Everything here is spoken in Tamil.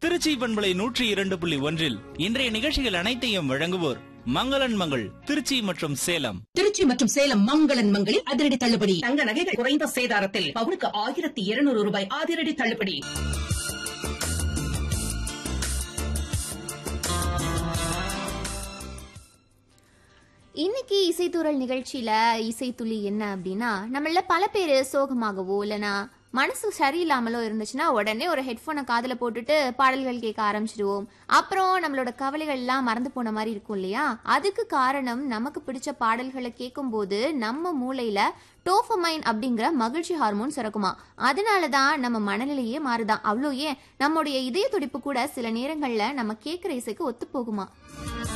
திருச்சி பண்பலை நூற்றி இரண்டு புள்ளி ஒன்றில் இன்றைய நிகழ்ச்சிகள் அனைத்தையும் வழங்குவோர் மங்களன் மங்கள் திருச்சி மற்றும் சேலம் திருச்சி மற்றும் சேலம் மங்களன் மங்களில் அதிரடி தள்ளுபடி தங்க நகைகள் குறைந்த சேதாரத்தில் பவுனுக்கு ஆயிரத்தி இருநூறு ரூபாய் அதிரடி தள்ளுபடி இன்னைக்கு இசைத்தூரல் நிகழ்ச்சியில இசைத்துளி என்ன அப்படின்னா நம்மள பல பேர் சோகமாகவோ இல்லனா மனசு சரியில்லாமலோ இருந்துச்சுன்னா உடனே ஒரு ஹெட்ஃபோனை காதுல போட்டுட்டு பாடல்கள் கேட்க ஆரம்பிச்சிடுவோம் அப்புறம் நம்மளோட கவலைகள் எல்லாம் மறந்து போன மாதிரி இருக்கும் இல்லையா அதுக்கு காரணம் நமக்கு பிடிச்ச பாடல்களை கேட்கும்போது நம்ம மூளையில டோஃபமைன் அப்படிங்கிற மகிழ்ச்சி ஹார்மோன் சுரக்குமா அதனால தான் நம்ம மனநிலையே மாறுதான் அவ்வளோ ஏன் நம்முடைய இதய துடிப்பு கூட சில நேரங்கள்ல நம்ம கேட்குற இசைக்கு ஒத்து போகுமா